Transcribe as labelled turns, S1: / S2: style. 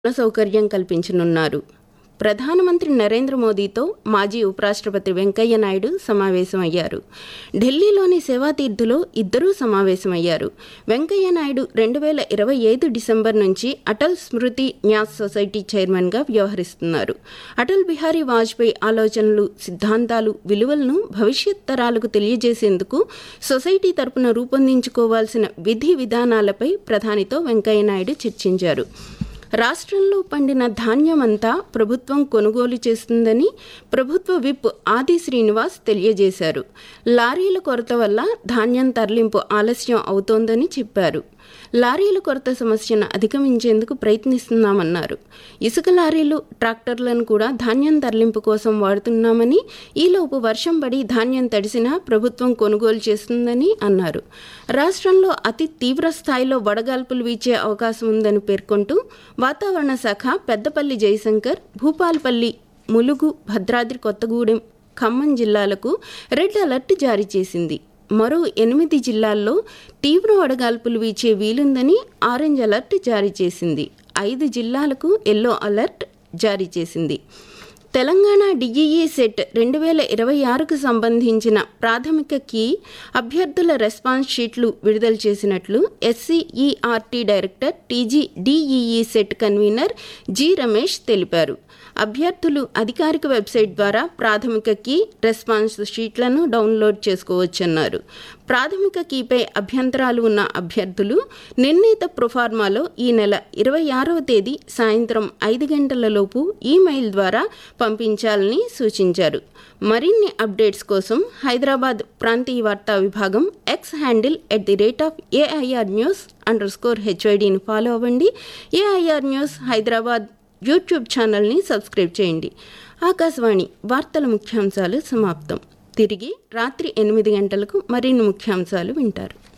S1: సౌకర్యం కల్పించనున్నారు ప్రధానమంత్రి నరేంద్ర మోదీతో మాజీ ఉపరాష్ట్రపతి వెంకయ్య నాయుడు సమావేశమయ్యారు ఢిల్లీలోని సేవాతీర్థులో ఇద్దరూ సమావేశమయ్యారు వెంకయ్య నాయుడు రెండు వేల ఇరవై ఐదు డిసెంబర్ నుంచి అటల్ స్మృతి న్యాస్ సొసైటీ చైర్మన్గా వ్యవహరిస్తున్నారు అటల్ బిహారీ వాజ్పేయి ఆలోచనలు సిద్ధాంతాలు విలువలను భవిష్యత్ తరాలకు తెలియజేసేందుకు సొసైటీ తరపున రూపొందించుకోవాల్సిన విధి విధానాలపై ప్రధానితో వెంకయ్య నాయుడు చర్చించారు రాష్ట్రంలో పండిన ధాన్యమంతా ప్రభుత్వం కొనుగోలు చేస్తుందని ప్రభుత్వ విప్ ఆది శ్రీనివాస్ తెలియజేశారు లారీల కొరత వల్ల ధాన్యం తరలింపు ఆలస్యం అవుతోందని చెప్పారు లారీల కొరత సమస్యను అధిగమించేందుకు ప్రయత్నిస్తున్నామన్నారు ఇసుక లారీలు ట్రాక్టర్లను కూడా ధాన్యం తరలింపు కోసం వాడుతున్నామని ఈలోపు వర్షం పడి ధాన్యం తడిసినా ప్రభుత్వం కొనుగోలు చేస్తుందని అన్నారు రాష్ట్రంలో అతి తీవ్ర స్థాయిలో వడగాల్పులు వీచే అవకాశం ఉందని పేర్కొంటూ వాతావరణ శాఖ పెద్దపల్లి జయశంకర్ భూపాల్పల్లి ములుగు భద్రాద్రి కొత్తగూడెం ఖమ్మం జిల్లాలకు రెడ్ అలర్ట్ జారీ చేసింది మరో ఎనిమిది జిల్లాల్లో తీవ్ర వడగాల్పులు వీచే వీలుందని ఆరెంజ్ అలర్ట్ జారీ చేసింది ఐదు జిల్లాలకు ఎల్లో అలర్ట్ జారీ చేసింది తెలంగాణ డిఈఈ సెట్ రెండు వేల ఇరవై ఆరుకు సంబంధించిన ప్రాథమిక కీ అభ్యర్థుల రెస్పాన్స్ షీట్లు విడుదల చేసినట్లు SCERT director TG DEE CET convener G Ramesh తెలిపారు అభ్యర్థులు అధికారిక వెబ్సైట్ ద్వారా ప్రాథమిక కీ రెస్పాన్స్ షీట్లను డౌన్లోడ్ చేసుకోవచ్చన్నారు ప్రాథమిక కీపై అభ్యంతరాలు ఉన్న అభ్యర్థులు నిర్ణీత ప్రొఫార్మాలో ఈ నెల ఇరవై ఆరవ తేదీ సాయంత్రం ఐదు గంటలలోపు ఈమెయిల్ ద్వారా పంపించాలని సూచించారు మరిన్ని అప్డేట్స్ కోసం హైదరాబాద్ ప్రాంతీయ వార్తా విభాగం X handle at the rate of AIR news underscore హెచ్ఐడిని ఫాలో అవ్వండి ఏఐఆర్ న్యూస్ హైదరాబాద్ యూట్యూబ్ ఛానల్ని సబ్స్క్రైబ్ చేయండి ఆకాశవాణి వార్తల ముఖ్యాంశాలు సమాప్తం తిరిగి రాత్రి ఎనిమిది గంటలకు మరిన్ని ముఖ్యాంశాలు వింటారు